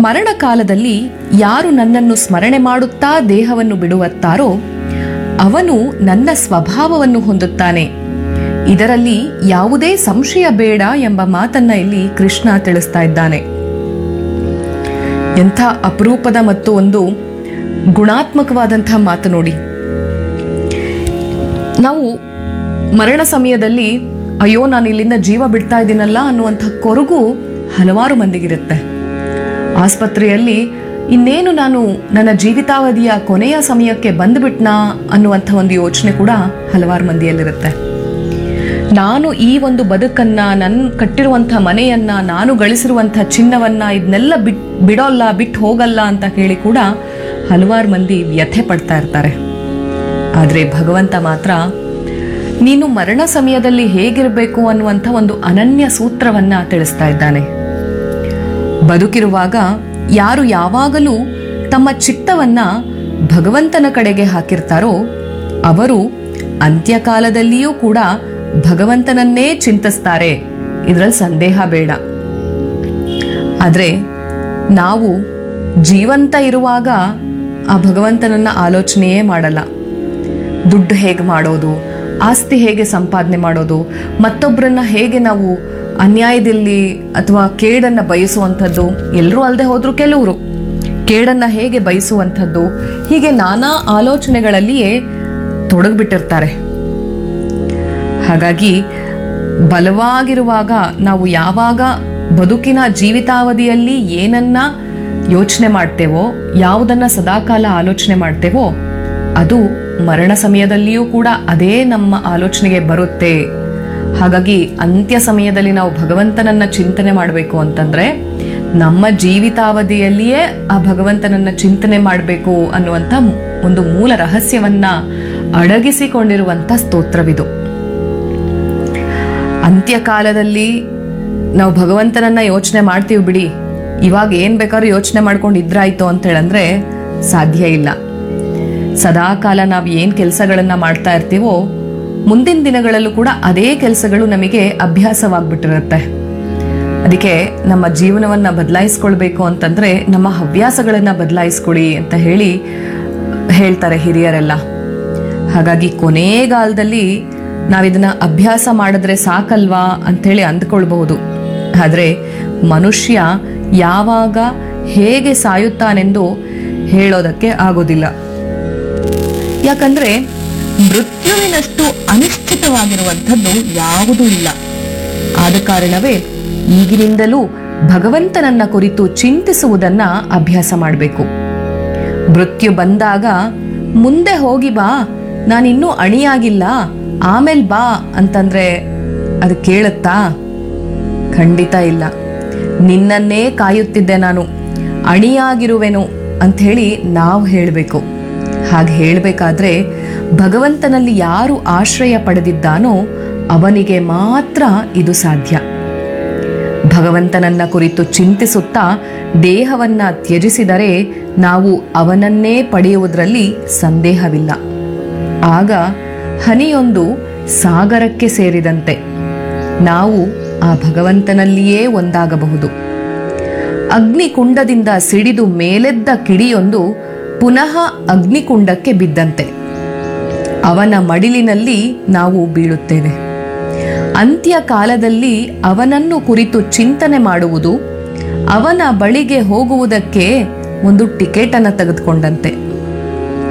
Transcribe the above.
ಮರಣ ಕಾಲದಲ್ಲಿ ಯಾರು ನನ್ನನ್ನು ಸ್ಮರಣೆ ಮಾಡುತ್ತಾ ದೇಹವನ್ನು ಬಿಡುವತ್ತಾರೋ ಅವನು ನನ್ನ ಸ್ವಭಾವವನ್ನು ಹೊಂದುತ್ತಾನೆ ಇದರಲ್ಲಿ ಯಾವುದೇ ಸಂಶಯ ಬೇಡ ಎಂಬ ಮಾತನ್ನ ಇಲ್ಲಿ ಕೃಷ್ಣ ತಿಳಿಸ್ತಾ ಇದ್ದಾನೆ ಎಂಥ ಅಪರೂಪದ ಮತ್ತು ಒಂದು ಗುಣಾತ್ಮಕವಾದಂತಹ ಮಾತು ನೋಡಿ ನಾವು ಮರಣ ಸಮಯದಲ್ಲಿ ಅಯ್ಯೋ ನಾನು ಇಲ್ಲಿಂದ ಜೀವ ಬಿಡ್ತಾ ಇದ್ದೀನಲ್ಲ ಅನ್ನುವಂಥ ಕೊರಗು ಹಲವಾರು ಮಂದಿಗಿರುತ್ತೆ ಆಸ್ಪತ್ರೆಯಲ್ಲಿ ಇನ್ನೇನು ನಾನು ನನ್ನ ಜೀವಿತಾವಧಿಯ ಕೊನೆಯ ಸಮಯಕ್ಕೆ ಬಂದುಬಿಟ್ನಾ ಅನ್ನುವಂಥ ಒಂದು ಯೋಚನೆ ಕೂಡ ಹಲವಾರು ಮಂದಿಯಲ್ಲಿರುತ್ತೆ ನಾನು ಈ ಒಂದು ಬದುಕನ್ನ ನನ್ನ ಕಟ್ಟಿರುವಂಥ ಮನೆಯನ್ನ ನಾನು ಗಳಿಸಿರುವಂಥ ಚಿನ್ನವನ್ನ ಇದನ್ನೆಲ್ಲ ಬಿಟ್ ಬಿಡೋಲ್ಲ ಬಿಟ್ಟು ಹೋಗಲ್ಲ ಅಂತ ಹೇಳಿ ಕೂಡ ಹಲವಾರು ಮಂದಿ ವ್ಯಥೆ ಪಡ್ತಾ ಇರ್ತಾರೆ ಆದರೆ ಭಗವಂತ ಮಾತ್ರ ನೀನು ಮರಣ ಸಮಯದಲ್ಲಿ ಹೇಗಿರಬೇಕು ಅನ್ನುವಂಥ ಒಂದು ಅನನ್ಯ ಸೂತ್ರವನ್ನ ತಿಳಿಸ್ತಾ ಇದ್ದಾನೆ ಬದುಕಿರುವಾಗ ಯಾರು ಯಾವಾಗಲೂ ತಮ್ಮ ಚಿತ್ತವನ್ನ ಭಗವಂತನ ಕಡೆಗೆ ಹಾಕಿರ್ತಾರೋ ಅವರು ಅಂತ್ಯಕಾಲದಲ್ಲಿಯೂ ಕೂಡ ಭಗವಂತನನ್ನೇ ಚಿಂತಿಸ್ತಾರೆ ಇದರಲ್ಲಿ ಸಂದೇಹ ಬೇಡ ಆದರೆ ನಾವು ಜೀವಂತ ಇರುವಾಗ ಆ ಭಗವಂತನನ್ನ ಆಲೋಚನೆಯೇ ಮಾಡಲ್ಲ ದುಡ್ಡು ಹೇಗೆ ಮಾಡೋದು ಆಸ್ತಿ ಹೇಗೆ ಸಂಪಾದನೆ ಮಾಡೋದು ಮತ್ತೊಬ್ಬರನ್ನ ಹೇಗೆ ನಾವು ಅನ್ಯಾಯದಲ್ಲಿ ಅಥವಾ ಕೇಡನ್ನ ಬಯಸುವಂಥದ್ದು ಎಲ್ಲರೂ ಅಲ್ಲದೆ ಹೋದ್ರು ಕೆಲವರು ಕೇಡನ್ನ ಹೇಗೆ ಬಯಸುವಂಥದ್ದು ಹೀಗೆ ನಾನಾ ಆಲೋಚನೆಗಳಲ್ಲಿಯೇ ತೊಡಗ್ಬಿಟ್ಟಿರ್ತಾರೆ ಹಾಗಾಗಿ ಬಲವಾಗಿರುವಾಗ ನಾವು ಯಾವಾಗ ಬದುಕಿನ ಜೀವಿತಾವಧಿಯಲ್ಲಿ ಏನನ್ನ ಯೋಚನೆ ಮಾಡ್ತೇವೋ ಯಾವುದನ್ನ ಸದಾಕಾಲ ಆಲೋಚನೆ ಮಾಡ್ತೇವೋ ಅದು ಮರಣ ಸಮಯದಲ್ಲಿಯೂ ಕೂಡ ಅದೇ ನಮ್ಮ ಆಲೋಚನೆಗೆ ಬರುತ್ತೆ ಹಾಗಾಗಿ ಅಂತ್ಯ ಸಮಯದಲ್ಲಿ ನಾವು ಭಗವಂತನನ್ನ ಚಿಂತನೆ ಮಾಡಬೇಕು ಅಂತಂದ್ರೆ ನಮ್ಮ ಜೀವಿತಾವಧಿಯಲ್ಲಿಯೇ ಆ ಭಗವಂತನನ್ನ ಚಿಂತನೆ ಮಾಡಬೇಕು ಅನ್ನುವಂಥ ಒಂದು ಮೂಲ ರಹಸ್ಯವನ್ನ ಅಡಗಿಸಿಕೊಂಡಿರುವಂಥ ಸ್ತೋತ್ರವಿದು ಅಂತ್ಯಕಾಲದಲ್ಲಿ ನಾವು ಭಗವಂತನನ್ನ ಯೋಚನೆ ಮಾಡ್ತೀವಿ ಬಿಡಿ ಇವಾಗ ಏನ್ ಬೇಕಾದ್ರೂ ಯೋಚನೆ ಮಾಡ್ಕೊಂಡು ಇದ್ರಾಯ್ತು ಅಂತ ಹೇಳಂದ್ರೆ ಸಾಧ್ಯ ಇಲ್ಲ ಸದಾಕಾಲ ನಾವು ಏನ್ ಕೆಲಸಗಳನ್ನ ಮಾಡ್ತಾ ಇರ್ತೀವೋ ಮುಂದಿನ ದಿನಗಳಲ್ಲೂ ಕೂಡ ಅದೇ ಕೆಲಸಗಳು ನಮಗೆ ಅಭ್ಯಾಸವಾಗ್ಬಿಟ್ಟಿರುತ್ತೆ ಅದಕ್ಕೆ ನಮ್ಮ ಜೀವನವನ್ನ ಬದಲಾಯಿಸ್ಕೊಳ್ಬೇಕು ಅಂತಂದ್ರೆ ನಮ್ಮ ಹವ್ಯಾಸಗಳನ್ನ ಬದಲಾಯಿಸ್ಕೊಳ್ಳಿ ಅಂತ ಹೇಳಿ ಹೇಳ್ತಾರೆ ಹಿರಿಯರೆಲ್ಲ ಹಾಗಾಗಿ ಕೊನೆಗಾಲದಲ್ಲಿ ನಾವಿದನ್ನ ಅಭ್ಯಾಸ ಮಾಡಿದ್ರೆ ಸಾಕಲ್ವಾ ಅಂಥೇಳಿ ಅಂದ್ಕೊಳ್ಬಹುದು ಆದರೆ ಮನುಷ್ಯ ಯಾವಾಗ ಹೇಗೆ ಸಾಯುತ್ತಾನೆಂದು ಹೇಳೋದಕ್ಕೆ ಆಗೋದಿಲ್ಲ ಯಾಕಂದ್ರೆ ಮೃತ್ಯುವಿನಷ್ಟು ಅನಿಶ್ಚಿತವಾಗಿರುವಂಥದ್ದು ಯಾವುದೂ ಇಲ್ಲ ಆದ ಕಾರಣವೇ ಈಗಿನಿಂದಲೂ ಭಗವಂತನನ್ನ ಕುರಿತು ಚಿಂತಿಸುವುದನ್ನ ಅಭ್ಯಾಸ ಮಾಡಬೇಕು ಮೃತ್ಯು ಬಂದಾಗ ಮುಂದೆ ಹೋಗಿ ಬಾ ನಾನಿನ್ನೂ ಅಣಿಯಾಗಿಲ್ಲ ಆಮೇಲೆ ಬಾ ಅಂತಂದ್ರೆ ಅದು ಕೇಳುತ್ತಾ ಖಂಡಿತ ಇಲ್ಲ ನಿನ್ನನ್ನೇ ಕಾಯುತ್ತಿದ್ದೆ ನಾನು ಅಣಿಯಾಗಿರುವೆನು ಅಂಥೇಳಿ ನಾವು ಹೇಳಬೇಕು ಹಾಗೆ ಹೇಳಬೇಕಾದ್ರೆ ಭಗವಂತನಲ್ಲಿ ಯಾರು ಆಶ್ರಯ ಪಡೆದಿದ್ದಾನೋ ಅವನಿಗೆ ಮಾತ್ರ ಇದು ಸಾಧ್ಯ ಭಗವಂತನನ್ನ ಕುರಿತು ಚಿಂತಿಸುತ್ತಾ ದೇಹವನ್ನ ತ್ಯಜಿಸಿದರೆ ನಾವು ಅವನನ್ನೇ ಪಡೆಯುವುದರಲ್ಲಿ ಸಂದೇಹವಿಲ್ಲ ಆಗ ಹನಿಯೊಂದು ಸಾಗರಕ್ಕೆ ಸೇರಿದಂತೆ ನಾವು ಆ ಭಗವಂತನಲ್ಲಿಯೇ ಒಂದಾಗಬಹುದು ಅಗ್ನಿಕುಂಡದಿಂದ ಸಿಡಿದು ಮೇಲೆದ್ದ ಕಿಡಿಯೊಂದು ಪುನಃ ಅಗ್ನಿಕುಂಡಕ್ಕೆ ಬಿದ್ದಂತೆ ಅವನ ಮಡಿಲಿನಲ್ಲಿ ನಾವು ಬೀಳುತ್ತೇವೆ ಅಂತ್ಯ ಕಾಲದಲ್ಲಿ ಅವನನ್ನು ಕುರಿತು ಚಿಂತನೆ ಮಾಡುವುದು ಅವನ ಬಳಿಗೆ ಹೋಗುವುದಕ್ಕೆ ಒಂದು ಟಿಕೆಟ್ ಅನ್ನ ತೆಗೆದುಕೊಂಡಂತೆ